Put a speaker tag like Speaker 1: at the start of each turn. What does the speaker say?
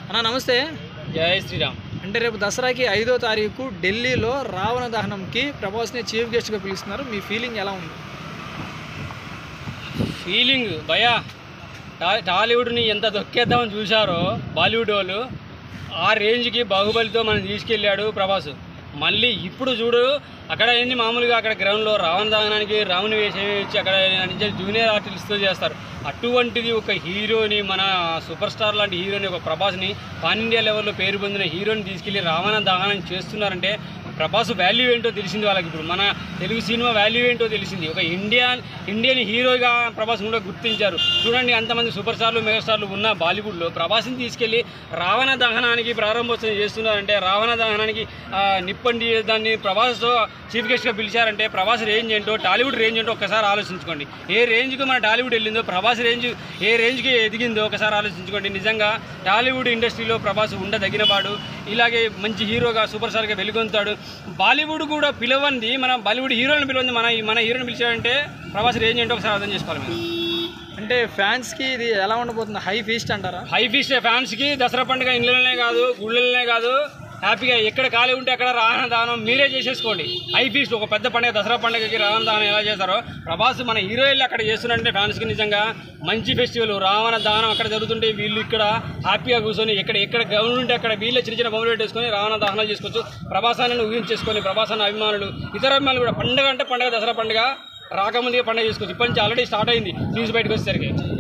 Speaker 1: అన్న నమస్తే
Speaker 2: జై శ్రీరామ్
Speaker 1: అంటే రేపు దసరాకి ఐదో తారీఖు ఢిల్లీలో రావణ దహనంకి ప్రభాస్ని చీఫ్ గెస్ట్గా పిలుస్తున్నారు మీ ఫీలింగ్ ఎలా ఉంది
Speaker 2: ఫీలింగ్ భయా టా- టాలీవుడ్ని ఎంత దొక్కేద్దామని చూశారో బాలీవుడ్ వాళ్ళు ఆ రేంజ్కి బాహుబలితో మనం తీసుకెళ్ళాడు ప్రభాస్ మళ్ళీ ఇప్పుడు చూడు అక్కడ ఏంది మామూలుగా అక్కడ గ్రౌండ్లో రావణ దహనానికి రాముని వేసి ఇచ్చి అక్కడ నుంచి జూనియర్ ఆర్టిస్ట్తో చేస్తారు అటువంటిది ఒక హీరోని మన సూపర్ స్టార్ లాంటి హీరోని ఒక ప్రభాస్ని పాన్ ఇండియా లెవెల్లో పేరు పొందిన హీరోని తీసుకెళ్ళి రావణ దహనం చేస్తున్నారంటే ప్రభాస్ వాల్యూ ఏంటో తెలిసింది వాళ్ళకి ఇప్పుడు మన తెలుగు సినిమా వాల్యూ ఏంటో తెలిసింది ఒక ఇండియన్ ఇండియన్ హీరోగా ప్రభాస్ కూడా గుర్తించారు చూడండి అంతమంది సూపర్ స్టార్లు మెగాస్టార్లు ఉన్న బాలీవుడ్లో ప్రభాస్ని తీసుకెళ్ళి రావణ దహనానికి ప్రారంభోత్సవం చేస్తున్నారంటే రావణ దహనానికి ఆ, నిప్పండి దాన్ని ప్రభాస్ చీఫ్ గెస్ట్గా పిలిచారంటే ప్రభాస్ రేంజ్ ఏంటో టాలీవుడ్ రేంజ్ ఏంటో ఒకసారి ఆలోచించుకోండి ఏ రేంజ్కి మన టాలీవుడ్ వెళ్ళిందో ప్రభాస్ రేంజ్ ఏ రేంజ్కి ఎదిగిందో ఒకసారి ఆలోచించుకోండి నిజంగా టాలీవుడ్ ఇండస్ట్రీలో ప్రభాస్ ఉండదగినవాడు ఇలాగే మంచి హీరోగా సూపర్ స్టార్గా వెలుగొంతాడు బాలీవుడ్ కూడా పిలవంది మన బాలీవుడ్ హీరోని పిలవంది మన మన హీరోని పిలిచాడంటే ప్రభాస్ రేంజ్ ఏంటో ఒకసారి అర్థం చేసుకోవాలి మీరు
Speaker 1: అంటే ఫ్యాన్స్కి ఇది ఎలా ఉండబోతుంది హై ఫీస్ట్ అంటారా
Speaker 2: హై ఫీస్ట్ ఫ్యాన్స్కి దసరా పండుగ ఇండ్లలోనే కాదు గుళ్ళలోనే కాదు హ్యాపీగా ఎక్కడ ఖాళీ ఉంటే అక్కడ రావణ దానం మీరే చేసేసుకోండి హై ఫీస్ట్ ఒక పెద్ద పండుగ దసరా పండుగకి రావణ దానం ఎలా చేస్తారో ప్రభాస్ మన హీరోయిన్లు అక్కడ చేస్తున్నారంటే ఫ్యాన్స్కి నిజంగా మంచి ఫెస్టివల్ రావణ దానం అక్కడ జరుగుతుంటే వీళ్ళు ఇక్కడ హ్యాపీగా కూర్చొని ఎక్కడ ఎక్కడ గ్రౌండ్ ఉంటే అక్కడ వీళ్ళే చిన్న చిన్న బొమ్మలు పెట్టేసుకొని రావణ దహనాలు చేసుకోవచ్చు ప్రభాసాన్ని ఊహించేసుకొని ప్రభాసాన్ని అభిమానులు ఇతర అభిమానులు కూడా పండుగ అంటే పండుగ దసరా పండుగ రాకముందుగా పండుగ చేసుకోవచ్చు ఇప్పటి నుంచి ఆల్రెడీ స్టార్ట్ అయింది న్యూస్ బయటకు వచ్చేసరికి